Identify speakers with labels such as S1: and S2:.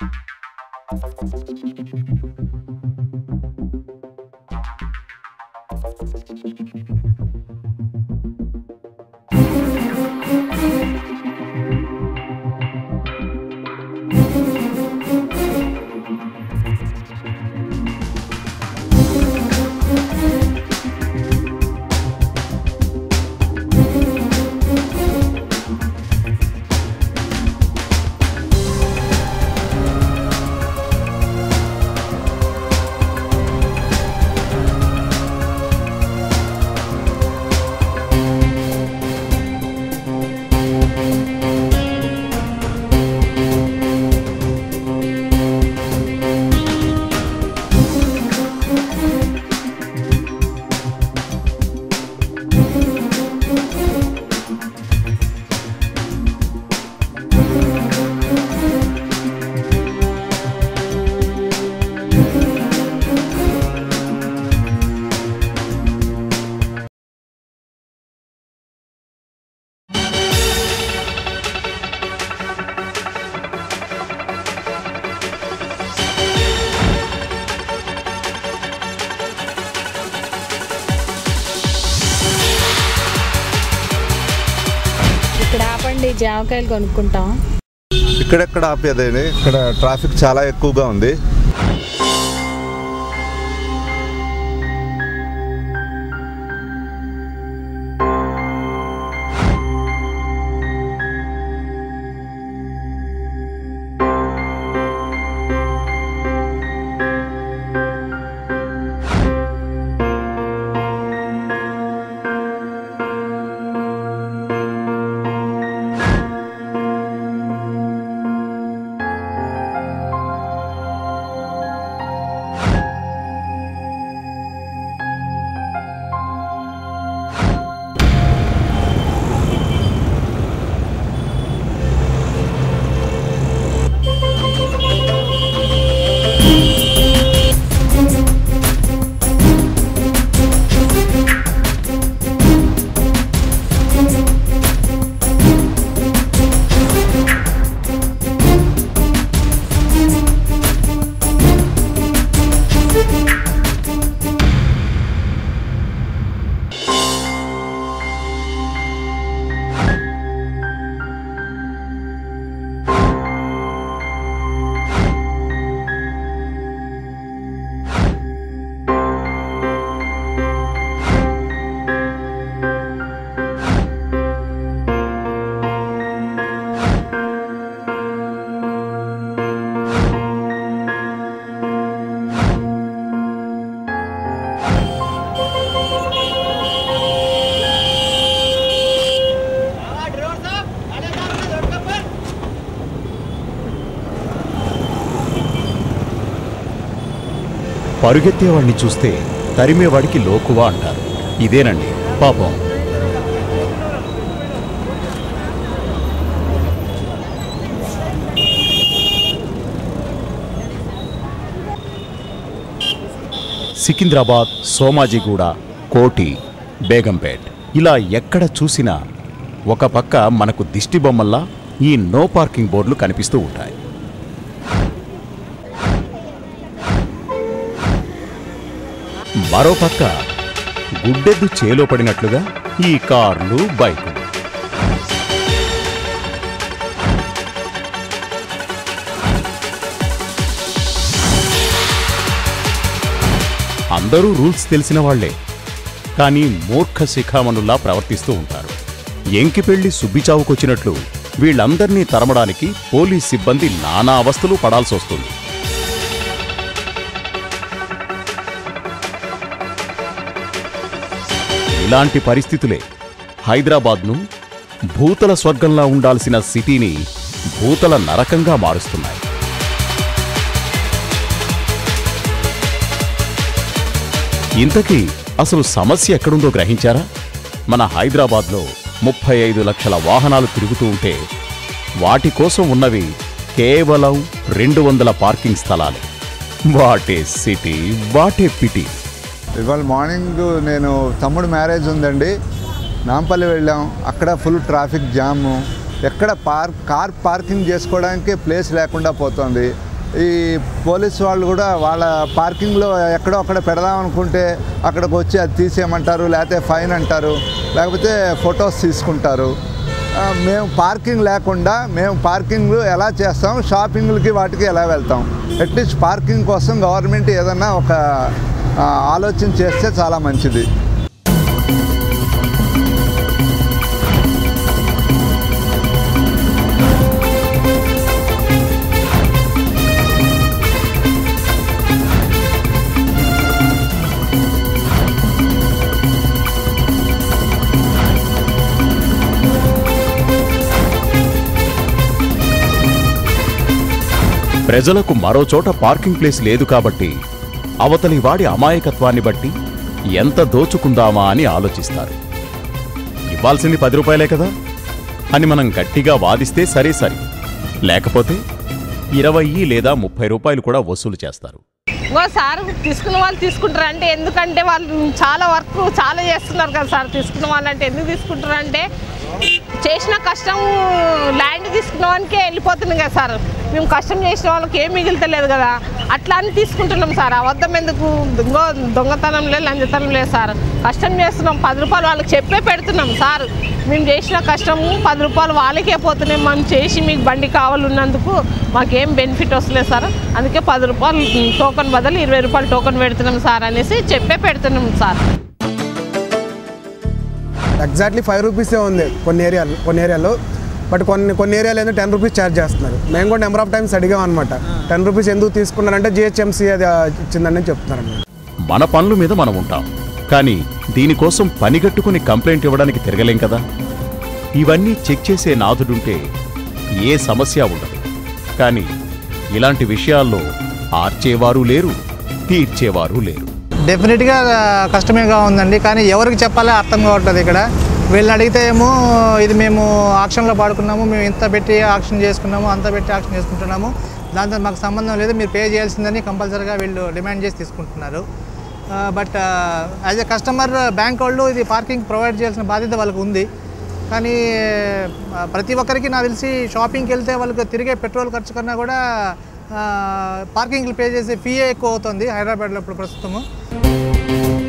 S1: ఇక్కడ ఆపండి జామకాయలు కొనుక్కుంటాం
S2: ఇక్కడెక్కడ ఆపేదండి ఇక్కడ ట్రాఫిక్ చాలా ఎక్కువగా ఉంది
S3: పరుగెత్తేవాడిని చూస్తే తరిమేవాడికి లోకువా అంటారు ఇదేనండి పాపం సికింద్రాబాద్ సోమాజిగూడ కోటి బేగంపేట్ ఇలా ఎక్కడ చూసినా ఒక పక్క మనకు దిష్టి బొమ్మల్లా ఈ నో పార్కింగ్ బోర్డులు కనిపిస్తూ ఉంటాయి మరోపక్క గుడ్డెద్దు చేలో పడినట్లుగా ఈ కార్లు బైకులు అందరూ రూల్స్ తెలిసిన వాళ్లే కానీ మూర్ఖ శిఖామణుల్లా ప్రవర్తిస్తూ ఉంటారు ఎంకి పెళ్లి సుబ్బిచావుకొచ్చినట్లు వీళ్ళందర్నీ తరమడానికి పోలీస్ సిబ్బంది నానా అవస్థలు పడాల్సొస్తుంది ఇలాంటి పరిస్థితులే హైదరాబాద్ను భూతల స్వర్గంలా ఉండాల్సిన సిటీని భూతల నరకంగా మారుస్తున్నాయి ఇంతకీ అసలు సమస్య ఎక్కడుందో గ్రహించారా మన హైదరాబాద్లో ముప్పై ఐదు లక్షల వాహనాలు తిరుగుతూ ఉంటే వాటి కోసం ఉన్నవి కేవలం రెండు వందల పార్కింగ్ స్థలాలే వాటే సిటీ వాటే పిటి
S2: ఇవాళ మార్నింగ్ నేను తమ్ముడు మ్యారేజ్ ఉందండి నాంపల్లి వెళ్ళాం అక్కడ ఫుల్ ట్రాఫిక్ జాము ఎక్కడ పార్క్ కార్ పార్కింగ్ చేసుకోవడానికి ప్లేస్ లేకుండా పోతుంది ఈ పోలీస్ వాళ్ళు కూడా వాళ్ళ పార్కింగ్లో ఎక్కడో అక్కడ పెడదాం అనుకుంటే అక్కడికి వచ్చి అది తీసేయమంటారు లేకపోతే ఫైన్ అంటారు లేకపోతే ఫొటోస్ తీసుకుంటారు ఆ, మేము పార్కింగ్ లేకుండా మేము పార్కింగ్ ఎలా చేస్తాం షాపింగ్లకి వాటికి ఎలా వెళ్తాం అట్లీస్ట్ పార్కింగ్ కోసం గవర్నమెంట్ ఏదన్నా ఒక ఆ, ఆలోచన చేస్తే చాలా మంచిది
S3: ప్రజలకు మరో చోట పార్కింగ్ ప్లేస్ లేదు కాబట్టి అవతలి వాడి అమాయకత్వాన్ని బట్టి ఎంత దోచుకుందామా అని ఆలోచిస్తారు ఇవ్వాల్సింది పది రూపాయలే కదా అని మనం గట్టిగా వాదిస్తే సరే సరి లేకపోతే ఇరవై లేదా ముప్పై రూపాయలు కూడా వసూలు చేస్తారు
S4: ఇంకో సార్ తీసుకున్న వాళ్ళు తీసుకుంటారు అంటే ఎందుకంటే వాళ్ళు చాలా వర్క్ చాలా చేస్తున్నారు కదా సార్ తీసుకున్న వాళ్ళు అంటే ఎందుకు తీసుకుంటారు అంటే చేసిన కష్టం ల్యాండ్ తీసుకున్న వానికే వెళ్ళిపోతుంది కదా సార్ మేము కష్టం చేసిన వాళ్ళకి ఏం మిగులుతలేదు కదా అట్లా అని తీసుకుంటున్నాం సార్ అబద్ధం ఎందుకు దొంగ దొంగతనం లేదు లంచతనం లేదు సార్ కష్టం చేస్తున్నాం పది రూపాయలు వాళ్ళకి చెప్పే పెడుతున్నాం సార్ మేము చేసిన కష్టము పది రూపాయలు వాళ్ళకే పోతున్నాయి మనం చేసి మీకు బండి కావాలన్నందుకు మాకేం బెనిఫిట్ వస్తలేదు సార్ అందుకే పది రూపాయలు టోకన్ బదులు ఇరవై రూపాయలు టోకన్ పెడుతున్నాం సార్ అనేసి చెప్పే పెడుతున్నాం సార్
S5: ఎగ్జాక్ట్లీ ఫైవ్ రూపీసే ఉంది కొన్ని ఏరియాలు కొన్ని ఏరియాలో బట్ కొన్ని కొన్ని ఏరియాలో ఏంటంటే టెన్ రూపీస్ ఛార్జ్ చేస్తున్నారు మేము కూడా నెంబర్ ఆఫ్ టైమ్స్ అడిగాం అనమాట టెన్ రూపీస్ ఎందుకు తీసుకున్నారంటే జిహెచ్ఎంసీ అది ఆ, ఇచ్చిందని చెప్తున్నారు అన్నమాట
S3: మన పనుల మీద మనం ఉంటాం కానీ దీనికోసం పనిగట్టుకుని కంప్లైంట్ ఇవ్వడానికి తిరగలేం కదా ఇవన్నీ చెక్ చేసే నాథుడుంటే ఏ సమస్య ఉండదు కానీ ఇలాంటి విషయాల్లో ఆర్చేవారు లేరు తీర్చేవారు లేరు
S6: డెఫినెట్గా కష్టమేగా ఉందండి కానీ ఎవరికి చెప్పాలో అర్థం కావట్లేదు ఇక్కడ వీళ్ళని అడిగితే ఏమో ఇది మేము ఆక్షన్లో పాడుకున్నాము మేము ఇంత పెట్టి ఆక్షన్ చేసుకున్నాము అంత పెట్టి ఆక్షన్ చేసుకుంటున్నాము దాంతో మాకు సంబంధం లేదు మీరు పే చేయాల్సిందని కంపల్సరీగా వీళ్ళు డిమాండ్ చేసి తీసుకుంటున్నారు but as a customer bank వాళ్ళు ఇది పార్కింగ్ ప్రొవైడ్ చేయాల్సిన బాధ్యత వాళ్ళకి ఉంది కానీ ఆ, ప్రతి ఒక్కరికి నాకు తెలిసి షాపింగ్కి వెళ్తే వాళ్ళకి తిరిగే పెట్రోల్ ఖర్చు కన్నా కూడా పార్కింగ్లు పే చేసే ఫీయే ఎక్కువ అవుతుంది హైదరాబాద్లో ఇప్పుడు ప్రస్తుతము